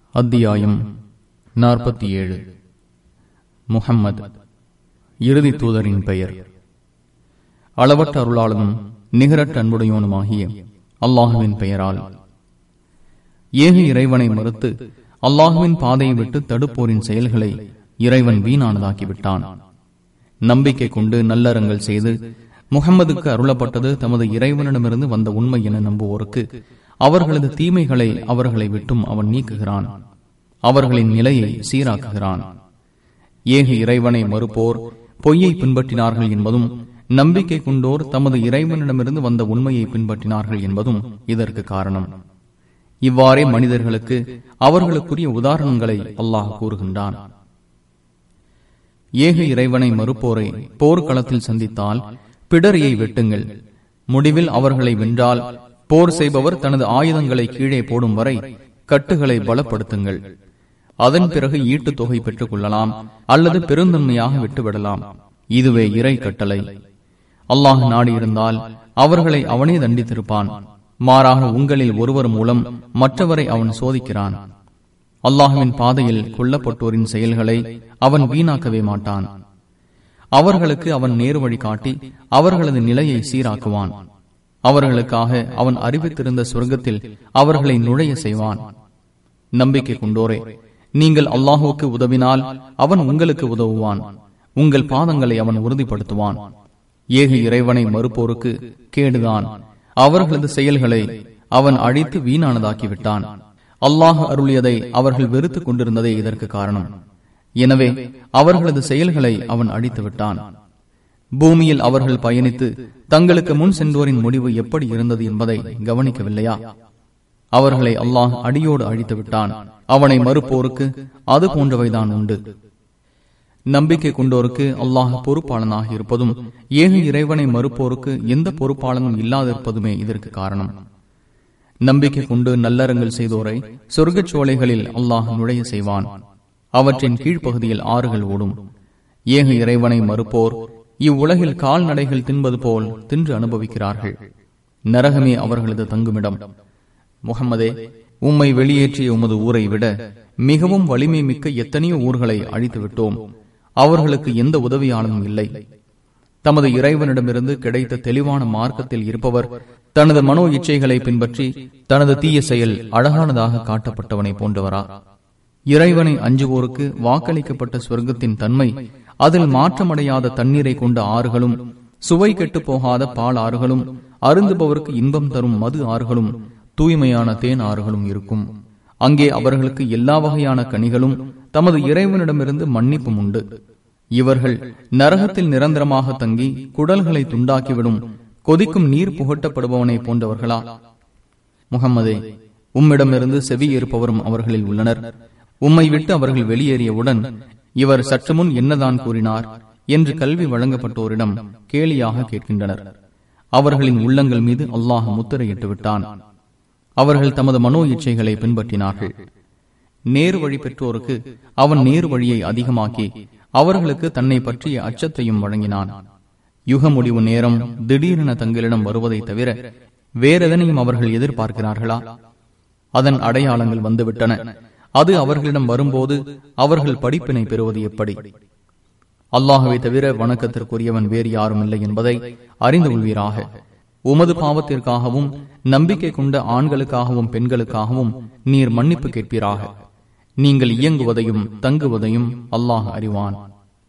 அத்தியாயம் நாற்பத்தி ஏழு முஹம்மது இறுதி தூதரின் பெயர் அளவற்ற அருளாளனும் நிகரற்ற அன்புடையோனுமாகிய அல்லாஹுவின் பெயரால் ஏக இறைவனை மறுத்து அல்லாஹுவின் பாதையை விட்டு தடுப்போரின் செயல்களை இறைவன் வீணானதாக்கிவிட்டான் நம்பிக்கை கொண்டு நல்லறங்கள் செய்து முகம்மதுக்கு அருளப்பட்டது தமது இறைவனிடமிருந்து வந்த உண்மை என நம்புவோருக்கு அவர்களது தீமைகளை அவர்களை விட்டும் அவன் நீக்குகிறான் அவர்களின் நிலையை சீராக்குகிறான் ஏக இறைவனை மறுப்போர் பொய்யை பின்பற்றினார்கள் என்பதும் நம்பிக்கை கொண்டோர் தமது இறைவனிடமிருந்து வந்த உண்மையை பின்பற்றினார்கள் என்பதும் இதற்கு காரணம் இவ்வாறே மனிதர்களுக்கு அவர்களுக்குரிய உதாரணங்களை அல்லாஹ் கூறுகின்றான் ஏக இறைவனை மறுப்போரை போர்க்களத்தில் சந்தித்தால் பிடரியை வெட்டுங்கள் முடிவில் அவர்களை வென்றால் போர் செய்பவர் தனது ஆயுதங்களை கீழே போடும் வரை கட்டுகளை பலப்படுத்துங்கள் அதன் பிறகு ஈட்டுத் தொகை பெற்றுக் கொள்ளலாம் அல்லது பெருந்தன்மையாக விட்டுவிடலாம் இதுவே இறை கட்டளை அல்லாஹ் நாடியிருந்தால் அவர்களை அவனே தண்டித்திருப்பான் மாறாக உங்களில் ஒருவர் மூலம் மற்றவரை அவன் சோதிக்கிறான் அல்லாஹுவின் பாதையில் கொல்லப்பட்டோரின் செயல்களை அவன் வீணாக்கவே மாட்டான் அவர்களுக்கு அவன் நேரு வழி காட்டி அவர்களது நிலையை சீராக்குவான் அவர்களுக்காக அவன் அறிவித்திருந்த சொர்க்கத்தில் அவர்களை நுழைய செய்வான் நம்பிக்கை கொண்டோரே நீங்கள் அல்லாஹுக்கு உதவினால் அவன் உங்களுக்கு உதவுவான் உங்கள் பாதங்களை அவன் உறுதிப்படுத்துவான் ஏக இறைவனை மறுப்போருக்கு கேடுதான் அவர்களது செயல்களை அவன் அழித்து வீணானதாக்கிவிட்டான் அல்லாஹ் அருளியதை அவர்கள் வெறுத்துக் கொண்டிருந்ததே இதற்கு காரணம் எனவே அவர்களது செயல்களை அவன் அழித்து விட்டான் பூமியில் அவர்கள் பயணித்து தங்களுக்கு முன் சென்றோரின் முடிவு எப்படி இருந்தது என்பதை கவனிக்கவில்லையா அவர்களை அல்லாஹ் அடியோடு அழித்து விட்டான் அவனை மறுப்போருக்கு அது போன்றவைதான் உண்டு நம்பிக்கை கொண்டோருக்கு அல்லாஹ் பொறுப்பாளனாக இருப்பதும் ஏக இறைவனை மறுப்போருக்கு எந்த பொறுப்பாளனும் இல்லாதிருப்பதுமே இதற்கு காரணம் நம்பிக்கை கொண்டு நல்லறங்கள் செய்தோரை சொர்க்கச் சோலைகளில் அல்லாஹ் நுழைய செய்வான் அவற்றின் கீழ்ப்பகுதியில் ஆறுகள் ஓடும் ஏக இறைவனை மறுப்போர் இவ்வுலகில் கால்நடைகள் தின்பது போல் தின்று அனுபவிக்கிறார்கள் நரகமே அவர்களது தங்குமிடம் முகமதே உம்மை வெளியேற்றிய உமது ஊரை விட மிகவும் வலிமை மிக்க எத்தனையோ ஊர்களை அழித்து விட்டோம் அவர்களுக்கு எந்த உதவியாளனும் இல்லை தமது இறைவனிடமிருந்து கிடைத்த தெளிவான மார்க்கத்தில் இருப்பவர் தனது மனோ இச்சைகளை பின்பற்றி தனது தீய செயல் அழகானதாக காட்டப்பட்டவனை போன்றவரா இறைவனை அஞ்சுவோருக்கு வாக்களிக்கப்பட்ட சொர்க்கத்தின் தன்மை அதில் மாற்றமடையாத தண்ணீரை கொண்ட ஆறுகளும் சுவை கெட்டு போகாத பால் ஆறுகளும் அருந்துபவருக்கு இன்பம் தரும் மது ஆறுகளும் தூய்மையான தேன் ஆறுகளும் இருக்கும் அங்கே அவர்களுக்கு எல்லா வகையான கனிகளும் தமது இறைவனிடமிருந்து மன்னிப்பும் உண்டு இவர்கள் நரகத்தில் நிரந்தரமாக தங்கி குடல்களை துண்டாக்கிவிடும் கொதிக்கும் நீர் புகட்டப்படுபவனை போன்றவர்களா முகம்மதே உம்மிடமிருந்து செவி ஏற்பவரும் அவர்களில் உள்ளனர் உம்மை விட்டு அவர்கள் வெளியேறியவுடன் இவர் சற்று முன் என்னதான் கூறினார் என்று கல்வி வழங்கப்பட்டோரிடம் கேலியாக கேட்கின்றனர் அவர்களின் உள்ளங்கள் மீது அல்லாஹ் முத்திரையிட்டு விட்டான் அவர்கள் தமது மனோ இச்சைகளை பின்பற்றினார்கள் நேரு வழி பெற்றோருக்கு அவன் நேரு வழியை அதிகமாக்கி அவர்களுக்கு தன்னை பற்றிய அச்சத்தையும் வழங்கினான் யுக முடிவு நேரம் திடீரென தங்களிடம் வருவதை தவிர வேறெதனையும் அவர்கள் எதிர்பார்க்கிறார்களா அதன் அடையாளங்கள் வந்துவிட்டன அது அவர்களிடம் வரும்போது அவர்கள் படிப்பினை பெறுவது எப்படி அல்லாஹுவை தவிர வணக்கத்திற்குரியவன் வேறு யாரும் இல்லை என்பதை அறிந்து கொள்வீராக உமது பாவத்திற்காகவும் நம்பிக்கை கொண்ட ஆண்களுக்காகவும் பெண்களுக்காகவும் நீர் மன்னிப்பு கேட்பீராக நீங்கள் இயங்குவதையும் தங்குவதையும் அல்லாஹ் அறிவான்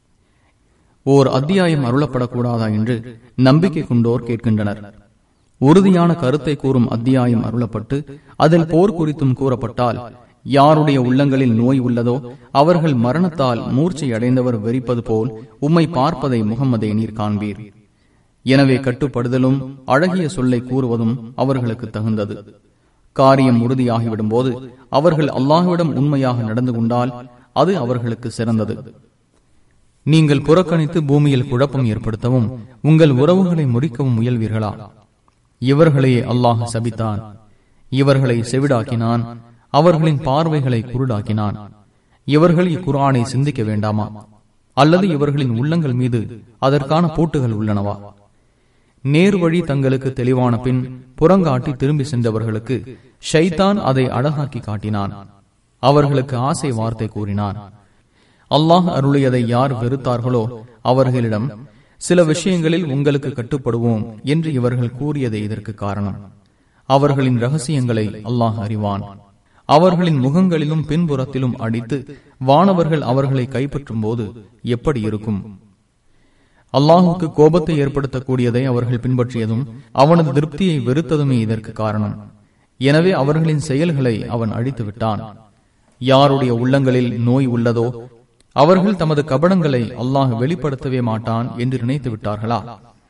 ஓர் அத்தியாயம் அருளப்படக்கூடாதா என்று நம்பிக்கை கொண்டோர் கேட்கின்றனர் உறுதியான கருத்தை கூறும் அத்தியாயம் அருளப்பட்டு அதில் போர் குறித்தும் கூறப்பட்டால் யாருடைய உள்ளங்களில் நோய் உள்ளதோ அவர்கள் மரணத்தால் மூர்ச்சை அடைந்தவர் வெறிப்பது போல் உம்மை பார்ப்பதை முகம்மதை நீர் காண்பீர் எனவே கட்டுப்படுதலும் அழகிய சொல்லை கூறுவதும் அவர்களுக்கு தகுந்தது காரியம் உறுதியாகிவிடும் போது அவர்கள் அல்லாஹுவிடம் உண்மையாக நடந்து கொண்டால் அது அவர்களுக்கு சிறந்தது நீங்கள் புறக்கணித்து பூமியில் குழப்பம் ஏற்படுத்தவும் உங்கள் உறவுகளை முறிக்கவும் முயல்வீர்களா இவர்களையே அல்லாஹ் சபித்தான் இவர்களை செவிடாக்கினான் அவர்களின் பார்வைகளை குருடாக்கினான் இவர்கள் இக்குரானை சிந்திக்க வேண்டாமா அல்லது இவர்களின் உள்ளங்கள் மீது அதற்கான பூட்டுகள் உள்ளனவா நேர் வழி தங்களுக்கு தெளிவான பின் புறங்காட்டி திரும்பி சென்றவர்களுக்கு ஷைத்தான் அதை அழகாக்கி காட்டினான் அவர்களுக்கு ஆசை வார்த்தை கூறினார் அல்லாஹ் அருளியதை யார் வெறுத்தார்களோ அவர்களிடம் சில விஷயங்களில் உங்களுக்கு கட்டுப்படுவோம் என்று இவர்கள் கூறியதே இதற்கு காரணம் அவர்களின் ரகசியங்களை அல்லாஹ் அறிவான் அவர்களின் முகங்களிலும் பின்புறத்திலும் அடித்து வானவர்கள் அவர்களை கைப்பற்றும் போது எப்படி இருக்கும் அல்லாஹுக்கு கோபத்தை ஏற்படுத்தக்கூடியதை அவர்கள் பின்பற்றியதும் அவனது திருப்தியை வெறுத்ததுமே இதற்கு காரணம் எனவே அவர்களின் செயல்களை அவன் அழித்து விட்டான் யாருடைய உள்ளங்களில் நோய் உள்ளதோ அவர்கள் தமது கபடங்களை அல்லாஹ் வெளிப்படுத்தவே மாட்டான் என்று நினைத்து விட்டார்களா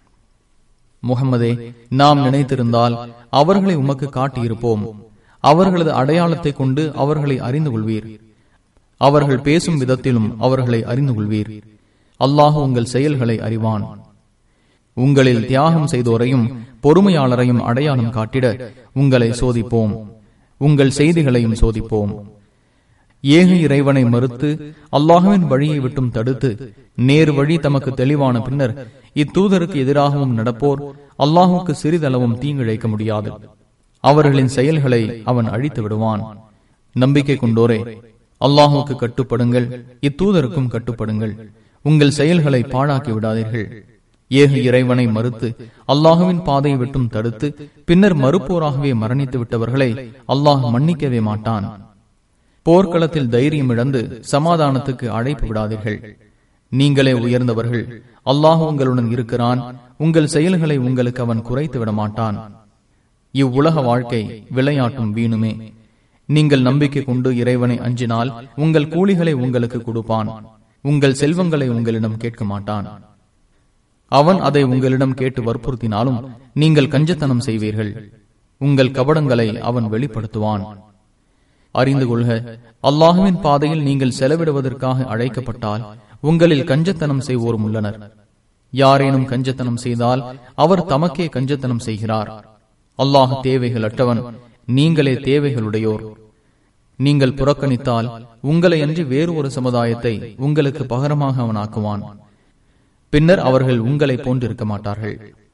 முகமதே நாம் நினைத்திருந்தால் அவர்களை உமக்கு காட்டியிருப்போம் அவர்களது அடையாளத்தை கொண்டு அவர்களை அறிந்து கொள்வீர் அவர்கள் பேசும் விதத்திலும் அவர்களை அறிந்து கொள்வீர் அல்லாஹ் உங்கள் செயல்களை அறிவான் உங்களில் தியாகம் செய்தோரையும் பொறுமையாளரையும் அடையாளம் காட்டிட உங்களை சோதிப்போம் உங்கள் செய்திகளையும் சோதிப்போம் ஏக இறைவனை மறுத்து அல்லாஹுவின் வழியை விட்டும் தடுத்து நேர் வழி தமக்கு தெளிவான பின்னர் இத்தூதருக்கு எதிராகவும் நடப்போர் அல்லாஹுக்கு சிறிதளவும் தீங்கிழைக்க முடியாது அவர்களின் செயல்களை அவன் அழித்து விடுவான் நம்பிக்கை கொண்டோரே அல்லாஹுக்கு கட்டுப்படுங்கள் இத்தூதருக்கும் கட்டுப்படுங்கள் உங்கள் செயல்களை பாழாக்கி விடாதீர்கள் ஏக இறைவனை மறுத்து அல்லாஹுவின் பாதையை விட்டும் தடுத்து பின்னர் மறுப்போராகவே மரணித்து விட்டவர்களை அல்லாஹ் மன்னிக்கவே மாட்டான் போர்க்களத்தில் தைரியம் இழந்து சமாதானத்துக்கு அழைப்பு விடாதீர்கள் நீங்களே உயர்ந்தவர்கள் அல்லாஹ் உங்களுடன் இருக்கிறான் உங்கள் செயல்களை உங்களுக்கு அவன் குறைத்து விட மாட்டான் இவ்வுலக வாழ்க்கை விளையாட்டும் வீணுமே நீங்கள் நம்பிக்கை கொண்டு இறைவனை அஞ்சினால் உங்கள் கூலிகளை உங்களுக்கு கொடுப்பான் உங்கள் செல்வங்களை உங்களிடம் கேட்க மாட்டான் அவன் அதை உங்களிடம் கேட்டு வற்புறுத்தினாலும் நீங்கள் கஞ்சத்தனம் செய்வீர்கள் உங்கள் கபடங்களை அவன் வெளிப்படுத்துவான் அறிந்து கொள்க அல்லாஹுவின் பாதையில் நீங்கள் செலவிடுவதற்காக அழைக்கப்பட்டால் உங்களில் கஞ்சத்தனம் செய்வோரும் உள்ளனர் யாரேனும் கஞ்சத்தனம் செய்தால் அவர் தமக்கே கஞ்சத்தனம் செய்கிறார் அல்லாஹ் தேவைகள் அற்றவன் நீங்களே தேவைகளுடையோர் நீங்கள் புறக்கணித்தால் உங்களை அன்றி வேறு ஒரு சமுதாயத்தை உங்களுக்கு பகரமாக அவன் ஆக்குவான் பின்னர் அவர்கள் உங்களை போன்றிருக்க மாட்டார்கள்